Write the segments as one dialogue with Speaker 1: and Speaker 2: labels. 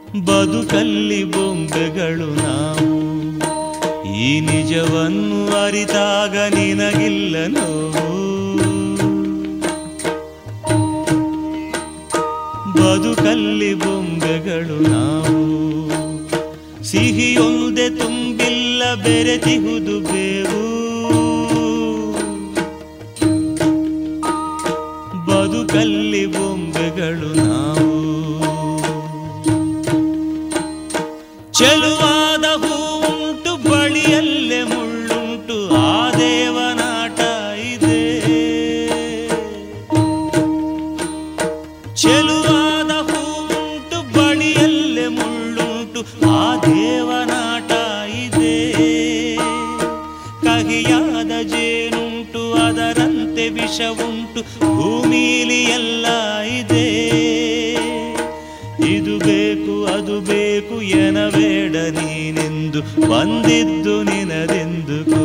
Speaker 1: ಬದುಕಲ್ಲಿ ಬೊಂಬೆಗಳು ನಾವು ಈ ನಿಜವನ್ನು ಅರಿತಾಗ ನಿನಗಿಲ್ಲ ನೋವು ಬದುಕಲ್ಲಿ ಬೊಂಬೆಗಳು ನಾವು ಸಿಹಿಯೊಂದೆ ತುಂಬಿಲ್ಲ ಬೆರೆತಿಹುದು ಬೇವು ಬದುಕಲ್ಲಿ ಬೊಂಬೆಗಳು ನಾವು ಚೆಲುವಾದ ಹೂವುಂಟು ಬಳಿಯಲ್ಲೇ ಮುಳ್ಳುಂಟು ಆ ದೇವನಾಟ ಇದೆ ಚೆಲುವಾದ ಹೂವುಂಟು ಬಳಿಯಲ್ಲೇ ಮುಳ್ಳುಂಟು ಆ ದೇವನಾಟ ಇದೆ ಕಹಿಯಾದ ಜೇನುಂಟು ಅದರಂತೆ ವಿಷವುಂಟು ಭೂಮಿಲಿ ಎಲ್ಲ ಇದೆ ಇದು ಬೇಕು ಅದು ಬೇಕು ಎನಬೇಡ ನೀನೆಂದು ಬಂದಿದ್ದು ನಿನದೆಂದುಕೋ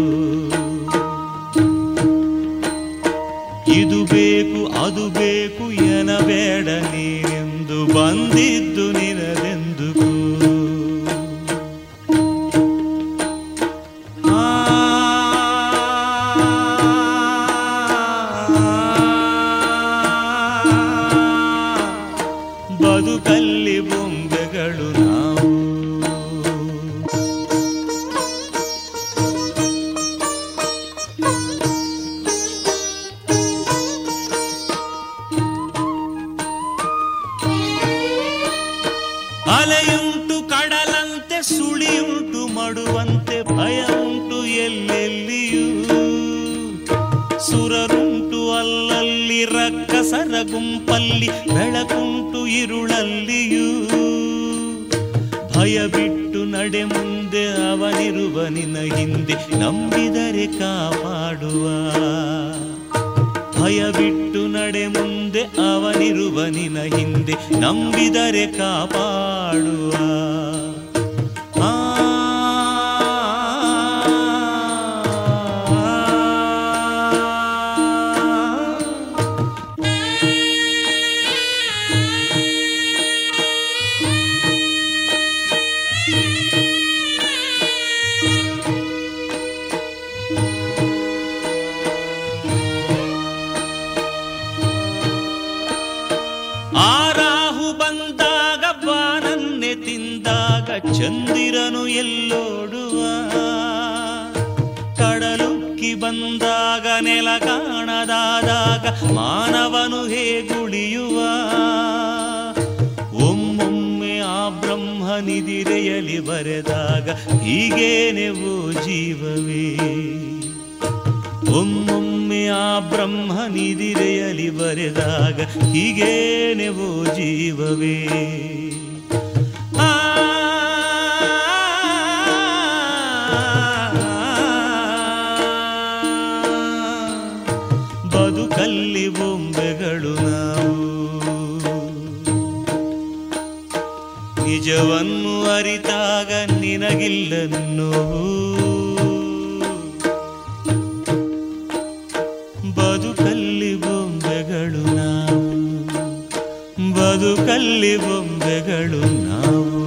Speaker 1: ಇದು ಬೇಕು ಅದು ಬೇಕು ಎನಬೇಡ ನೀನೆಂದು ಬಂದಿದ್ದು ನಿನದೆಂದುಕೋ ಆ ಬದುಕಲ್ಲಿ ಬೊಂಬೆಗಳು ನಾವು ಅಲೆಯುಂಟು ಕಡಲಂತೆ ಸುಳಿಯುಂಟು ಮಡುವಂತೆ ಭಯ ಉಂಟು ಎಲ್ಲೆಲ್ಲಿಯೂ ಸುರರುಂಟು ಅಲ್ಲಲ್ಲಿ ರಕ್ಕಸರ ಗುಂಪಲ್ಲಿ ಬೆಳಕುಂಟು ಇರುಳಲ್ಲಿಯೂ ಭಯ ಬಿಟ್ಟು ನಡೆ ಮುಂದೆ ಅವನಿರುವ ನಿನ ಹಿಂದೆ ನಂಬಿದರೆ ಕಾಪಾಡುವ ಭಯ ಬಿಟ್ಟು ನಡೆ ಮುಂದೆ ಅವನಿರುವ ನಿನ ಹಿಂದೆ ನಂಬಿದರೆ ಕಾಪಾಡುವ ಆ ಆ ರಾಹು ಬಂದಾಗ ಬಾನನ್ನೆ ತಿಂದಾಗ ಚಂದಿರನು ಎಲ್ಲೋಡುವ ಕಡಲುಕ್ಕಿ ಬಂದಾಗ ನೆಲ ಕಾಣದಾದಾಗ ಮಾನವನು ಹೇಗುಳಿಯುವ ಒಮ್ಮೊಮ್ಮೆ ಆ ಬ್ರಹ್ಮ ನಿದಿರೆಯಲಿ ಬರೆದಾಗ ಹೀಗೇನೆ ಓ ಜೀವವೇ ಒಮ್ಮೊಮ್ಮೆ ಆ ಬ್ರಹ್ಮ ನಿದಿರೆಯಲಿ ಬರೆದಾಗ ಹೀಗೇನೆ ಓ ಜೀವವೇ ಆ ಬದುಕಲ್ಲಿ ಬೊಂಬೆಗಳು ನಾವು ನಿಜವನ್ನು ಅರಿತಾಗ ನಿನಗಿಲ್ಲ ನೋವು ಬದುಕಲ್ಲಿ ಬೊಂಬೆಗಳು ನಾವು ಬದುಕಲ್ಲಿ ಬೊಂಬೆಗಳು ನಾವು